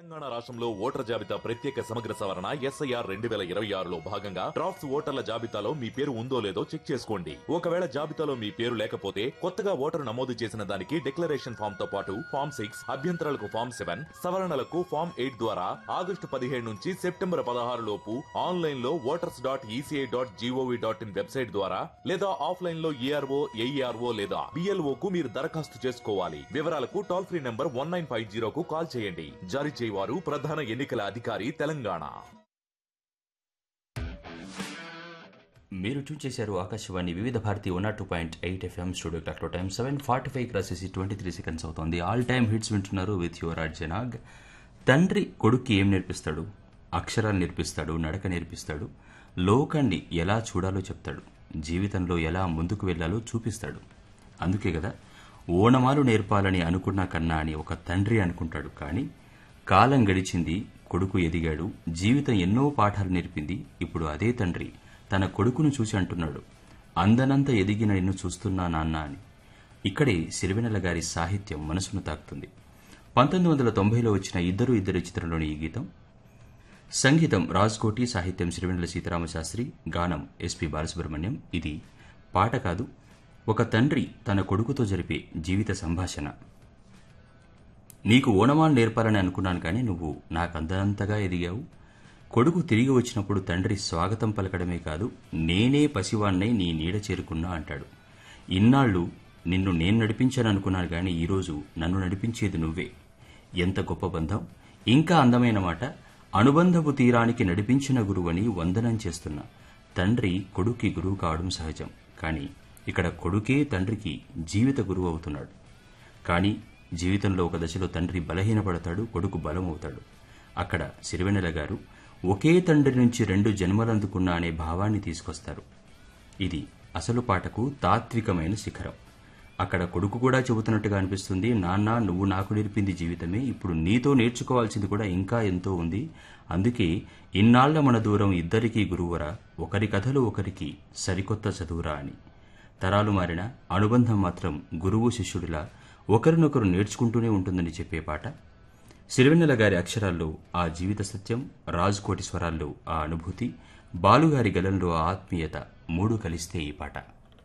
తెలంగాణ రాష్ట్రంలో ఓటర్ జాబితా ప్రత్యేక సమగ్ర సవరణ ఎస్ఐఆర్ రెండు వేల ఇరవై ఆరులో భాగంగా డ్రాఫ్ట్స్ ఓటర్ల జాబితాలో మీ పేరు ఉందో లేదో చెక్ చేసుకోండి ఒకవేళ జాబితాలో మీ పేరు లేకపోతే కొత్తగా ఓటరు నమోదు చేసిన దానికి డిక్లరేషన్ ఫామ్ తో పాటు ఫామ్ సిక్స్ అభ్యంతరాలకు ఫామ్ సెవెన్ సవరణలకు ఫామ్ ఎయిట్ ద్వారా ఆగస్టు పదిహేడు నుంచి సెప్టెంబర్ పదహారు లోపు ఆన్లైన్ లో voters dot ECI dot G O V dot in website ద్వారా లేదా ఆఫ్లైన్ లో ఈఆర్ఓ ఏఈఆర్ఓ లేదా బిఎల్ఓ కు మీరు దరఖాస్తు చేసుకోవాలి వివరాలకు toll free number one nine five జీరోకు కాల్ చేయండి జారీ చేయవారు ప్రధాన ఎన్నికల అధికారి తెలంగాణ మీరు ట్యూన్ చేశారు Akashvani Vividh Bharati one two point eight FM studio క్లాక్లో time seven forty five crosses twenty three seconds అవుతుంది ఆల్ టైమ్ హిట్స్ వింటున్నారు విత్ యువర్ ఆర్ట్ జనాగ్ తండ్రి కొడుక్కి ఏం నేర్పిస్తాడు అక్షరాలు నేర్పిస్తాడు నడక నేర్పిస్తాడు లోకాన్ని ఎలా చూడాలో చెప్తాడు జీవితంలో ఎలా ముందుకు వెళ్లాలో చూపిస్తాడు అందుకే కదా ఓనమాలు నేర్పాలని అనుకున్నా కన్నా అని ఒక తండ్రి అనుకుంటాడు కానీ కాలం గడిచింది కొడుకు ఎదిగాడు జీవితం ఎన్నో పాఠాలు నేర్పింది ఇప్పుడు అదే తండ్రి తన కొడుకును చూసి అంటున్నాడు అందనంత ఎదిగిన నిన్ను చూస్తున్నా నాన్న అని ఇక్కడే సిరివెనెల గారి సాహిత్యం మనసును తాకుతుంది పంతొమ్మిది వందల తొంభైలో వచ్చిన ఇద్దరు ఇద్దరు చిత్రంలోని ఈ గీతం సంగీతం రాజ్కోటి సాహిత్యం సిరివెన్నెల సీతారామశాస్త్రి గానం ఎస్పి బాలసుబ్రహ్మణ్యం ఇది పాట కాదు ఒక తండ్రి తన కొడుకుతో జరిపే జీవిత సంభాషణ నీకు ఓనమాలు నేర్పాలని అనుకున్నాను కానీ నువ్వు నాకు అందంతగా ఎదిగావు కొడుకు తిరిగి వచ్చినప్పుడు తండ్రి స్వాగతం పలకడమే కాదు నేనే పసివాణ్ణై నీ నీడ చేరుకున్నా అంటాడు ఇన్నాళ్ళు నిన్ను నేను నడిపించాను అనుకున్నాను కానీ ఈరోజు నన్ను నడిపించేది నువ్వే ఎంత గొప్ప బంధం ఇంకా అందమైన మాట అనుబంధపు తీరానికి నడిపించిన గురువని వందనం చేస్తున్నా తండ్రి కొడుక్కి గురువు కావడం సహజం కానీ ఇక్కడ కొడుకే తండ్రికి జీవిత గురువు అవుతున్నాడు కానీ జీవితంలో ఒక దశలో తండ్రి బలహీనపడతాడు కొడుకు బలమవుతాడు అక్కడ సిరివెన్నెల గారు ఒకే తండ్రి నుంచి రెండు జన్మలందుకున్నా అనే భావాన్ని తీసుకొస్తారు ఇది అసలు పాటకు తాత్వికమైన శిఖరం అక్కడ కొడుకు కూడా చెబుతున్నట్టుగా అనిపిస్తుంది నాన్న నువ్వు నాకు నేర్పింది జీవితమే ఇప్పుడు నీతో నేర్చుకోవాల్సింది కూడా ఇంకా ఎంతో ఉంది అందుకే ఇన్నాళ్ల మన దూరం ఇద్దరికీ గురువరా ఒకరి కథలు ఒకరికి సరికొత్త చదువురా అని తరాలు మారిన అనుబంధం మాత్రం గురువు శిష్యుడిలా ఒకరినొకరు నేర్చుకుంటూనే ఉంటుందని చెప్పే పాట సిరివెన్నెల గారి అక్షరాల్లో ఆ జీవిత సత్యం రాజుకోటి స్వరాల్లో ఆ అనుభూతి బాలుగారి గలంలో ఆ ఆత్మీయత మూడు కలిస్తే ఈ పాట